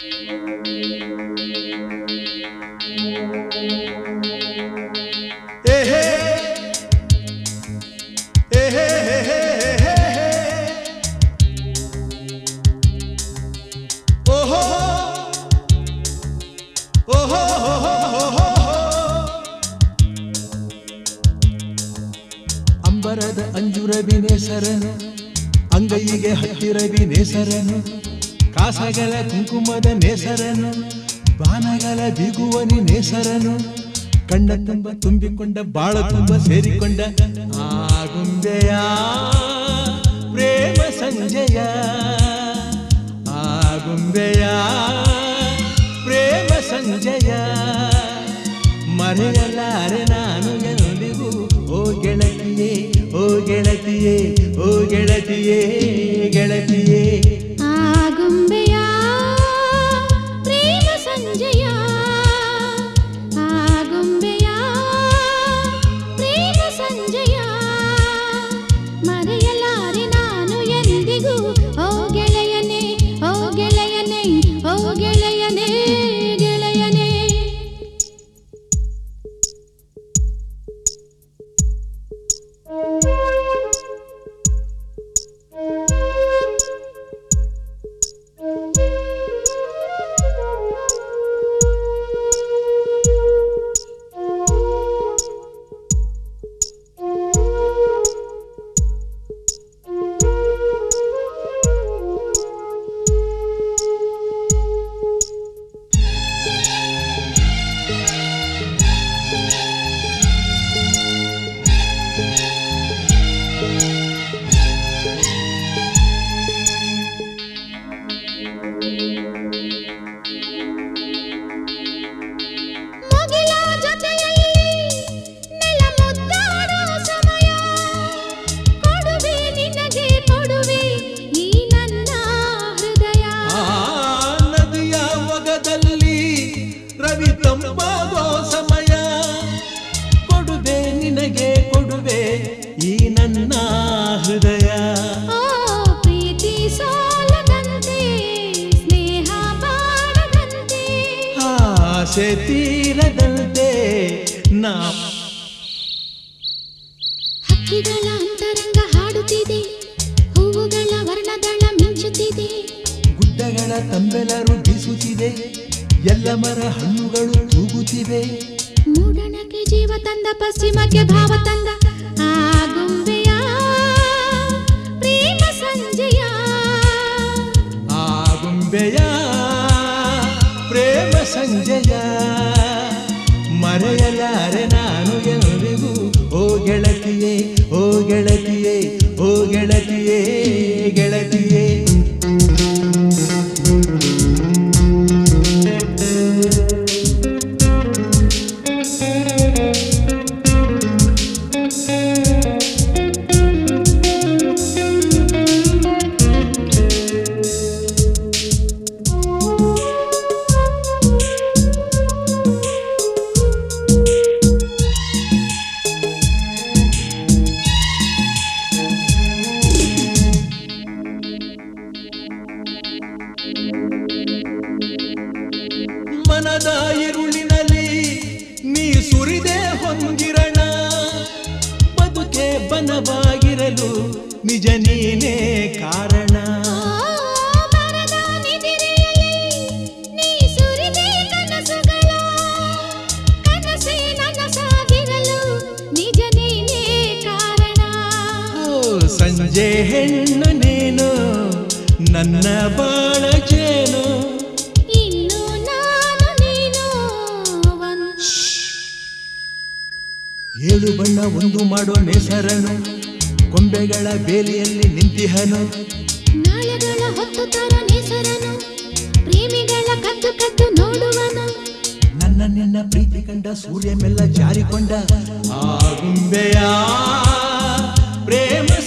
ಏಹೇ ಏಹೇ ಓಹೋ ಓಹೋ ಅಂಬರದ ಅಂಜುರವಿ ನೇಸರನು ಅಂಗೈಗೆ ಹತ್ತಿರವಿ ನೇಸರನು ಕಾಸಗಳ ಕುಂಕುಮದ ನೇಸರನು ಬಾನಗಳ ಬಿಗುವನಿ ನೇಸರನು ಕಣ್ಣ ತುಂಬ ತುಂಬಿಕೊಂಡ ಬಾಳ ತುಂಬ ಸೇರಿಕೊಂಡ ಆಗುಂಬೆಯ ಪ್ರೇಮ ಸಂಜಯ ಆಗುಂಬೆಯ ಪ್ರೇಮ ಸಂಜಯ ಮರೆಯಲಾರೆ ನಾನು ಎಂದಿಗೂ ಓ ಗೆಳತಿಯೇ ಓ ಗೆಳತಿಯೇ ಓ ಗೆಳತಿಯೇ ಗೆಳತಿಯೇ ಆಗುಂಬೆಯ ಪ್ರೇಮ ಸಂಜಯ ಆಗುಂಬೆಯ ಪ್ರೇಮ ಸಂಜಯ ಮರೆಯಲಾರೆ ನಾನು ಎಂದಿಗೂ ಓ ಗೆಳೆಯನೇ ಓ ಗೆಳೆಯನೇ ಓ ಗೆಳೆಯನೇ ಗೆಳೆಯನೇ ಮುಗಿಲ ಜೊತೆಯಲ್ಲಿ ನೆಲ ಮುದ್ದಾಡೋ ಸಮಯ ಕೊಡುವೆ ನಿನಗೆ ಕೊಡುವೆ ಈ ನನ್ನ ಹೃದಯ ಆ ನದಿಯ ಒಗದಲ್ಲಿ ರವಿ ತಂಪಾಗೋ ಸಮಯ ಕೊಡುವೆ ನಿನಗೆ ಕೊಡುವೆ ಈ ನನ್ನ ಹೃದಯ ಓ ಪ್ರೀತಿ ಸೋಲದಂತೆ ಸ್ನೇಹ ಬಾಡದಂತೆ ಆಸೆ ತೀರದಂತೆ ನಾ ಹಕ್ಕಿಗಳ ಅಂತರಂಗ ಹಾಡುತ್ತಿದೆ ಹೂವುಗಳ ವರ್ಣದಳ ಮಿಂಚುತ್ತಿದೆ ಗುಡ್ಡಗಳ ತಂಬೆಲರು ಬೀಸುತ್ತಿದೆ ಎಲ್ಲ ಮರ ಹಣ್ಣುಗಳು ತೂಗುತ್ತಿವೆ ಮೂಡಣಕ್ಕೆ ಜೀವ ತಂದ ಪಶ್ಚಿಮಕ್ಕೆ ಭಾವ ತಂದ ಆಗುಂಬೆಯ ಪ್ರೇಮ ಸಂಜಯ ಆಗುಂಬೆಯ ಪ್ರೇಮ ಸಂಜಯ ಮರೆಯಲಾರೆ ನಾನು ಎಂದಿಗೂ ಓ ಗೆಳತಿಯೇ ಓ ಗೆಳತಿಯೇ ಓ ಗೆಳತಿಯೇ ಗೆಳತಿಯೇ ಮನದ ಇರುಳಿನಲ್ಲಿ ನೀ ಸುರಿದೆ ಹೊಂದಿರಣ ಬದುಕೆ ಬನವಾಗಿರಲು ನಿಜ ನೀನೇ ಕಾರಣ ಮರದ ನಿದಿರೆಯಲ್ಲಿ ನೀ ಸುರಿದೆ ಕನಸುಗಳ ಕನಸೇ ನನಸಾಗಿರಲು ನಿಜ ನೀನೇ ಕಾರಣ ಓ, ಸಂಜೆ ಹೆಣ್ಣು ನೀನು ನನ್ನ ಬಾಳ ಜೇನು ಇನ್ನು ನಾನು ನೀನು ಒಂದು ಏಳು ಬಣ್ಣ ಒಂದು ಮಾಡೋ ನೇಸರನು ಕೊಂಬೆಗಳ ಬೇಲಿಯಲ್ಲಿ ನಿಂತಿಹನು ನಾಳೆಗಳ ಹೊತ್ತು ತರೋ ನೇಸರನು ಪ್ರೇಮಿಗಳ ಕದ್ದು ಕದ್ದು ನೋಡುವನು ನನ್ನ ನಿನ್ನ ಪ್ರೀತಿ ಕಂಡ ಸೂರ್ಯ ಮೆಲ್ಲ ಜಾರಿಕೊಂಡ ಆಗುಂಬೆಯ ಪ್ರೇಮ